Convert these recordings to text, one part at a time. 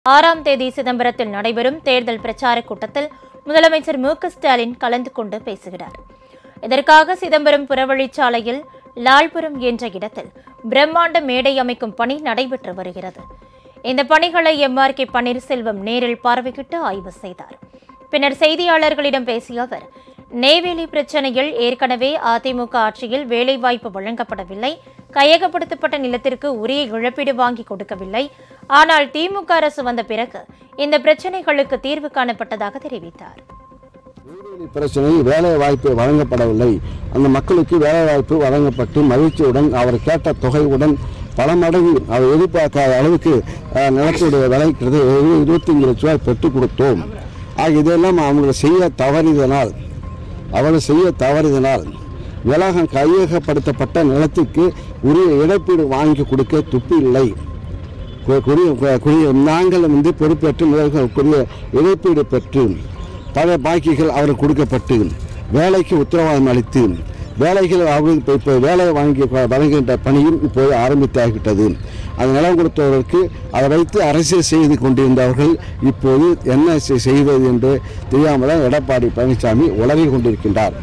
ஆறாம் தேதி சிதம்பரத்தில் நடைபெறும் தேர்தல் பிரச்சார கூட்டத்தில் முதலமைச்சர் மு க ஸ்டாலின் கலந்து கொண்டு பேசுகிறார் இதற்காக சிதம்பரம் புறவழிச்சாலையில் லால்புரம் என்ற இடத்தில் பிரம்மாண்ட மேடை அமைக்கும் பணி நடைபெற்று வருகிறது இந்த பணிகளை எம்ஆர் கே பன்னீர்செல்வம் நேரில் பார்வையிட்டு ஆய்வு செய்தார் பின்னர் செய்தியாளர்களிடம் பேசிய அவர் நெய்வேலி பிரச்சனையில் ஏற்கனவே அதிமுக ஆட்சியில் வேலைவாய்ப்பு வழங்கப்படவில்லை கையகப்படுத்தப்பட்ட நிலத்திற்கு உரிய இழப்பீடு வாங்கி கொடுக்கவில்லை ஆனால் திமுக அரசு வந்த பிறகு இந்த பிரச்சனைகளுக்கு தீர்வு காணப்பட்டதாக தெரிவித்தார் நெய்வேலி பிரச்சனையில் வேலை வாய்ப்பு வழங்கப்படவில்லை அந்த மக்களுக்கு வேலை வாய்ப்பு வழங்கப்பட்டு மகிழ்ச்சியுடன் அவர் கேட்ட தொகையுடன் பல மடங்கு அவர் எதிர்பார்க்காத அளவுக்கு அஹ், நிலத்துடைய விலைக்கிறது இருபத்தஞ்சு லட்ச ரூபாய் பெற்றுக் கொடுத்தோம் ஆக இதெல்லாம் அவங்க செய்ய தவறியதனால் அவர் செய்ய தவறியதனால் விலகம் கையகப்படுத்தப்பட்ட நிலத்துக்கு உரிய இழப்பீடு வாங்கி கொடுக்க துப்பு இல்லை கு- குறி கு- குறி நாங்கள் வந்து பொறுப்பேற்று முதல்வர்களுக்குரிய இழப்பீடு பெற்று பல பாக்கிகள் அவருக்கு கொடுக்கப்பட்டு வேலைக்கு உத்தரவாதம் அளித்து வேலைகள் அவர்களுக்கு இப்போ இப்போ வேலை வாங்கி வ- வழங்குகின்ற பணியும் இப்போது ஆரம்பித்தாகிவிட்டது அது நிலம் கொடுத்தவர்களுக்கு அதை வைத்து அரசியல் செய்து கொண்டிருந்தவர்கள் இப்போது என்ன செய்- செய்வது என்று தெரியாமல் தான் எடப்பாடி பழனிசாமி உளறி கொண்டிருக்கின்றார்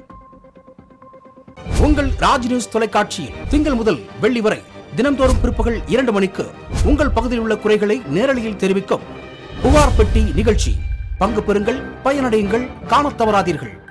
உங்கள் ராஜ் நியூஸ் தொலைக்காட்சியில் திங்கள் முதல் வெள்ளி வரை தினம்தோறும் பிற்பகல் இரண்டு மணிக்கு உங்கள் பகுதியில் உள்ள குறைகளை நேரலையில் தெரிவிக்கும் புகார் பெட்டி நிகழ்ச்சி பங்கு பெறுங்கள் பயனடையுங்கள் காணத் தவறாதீர்கள்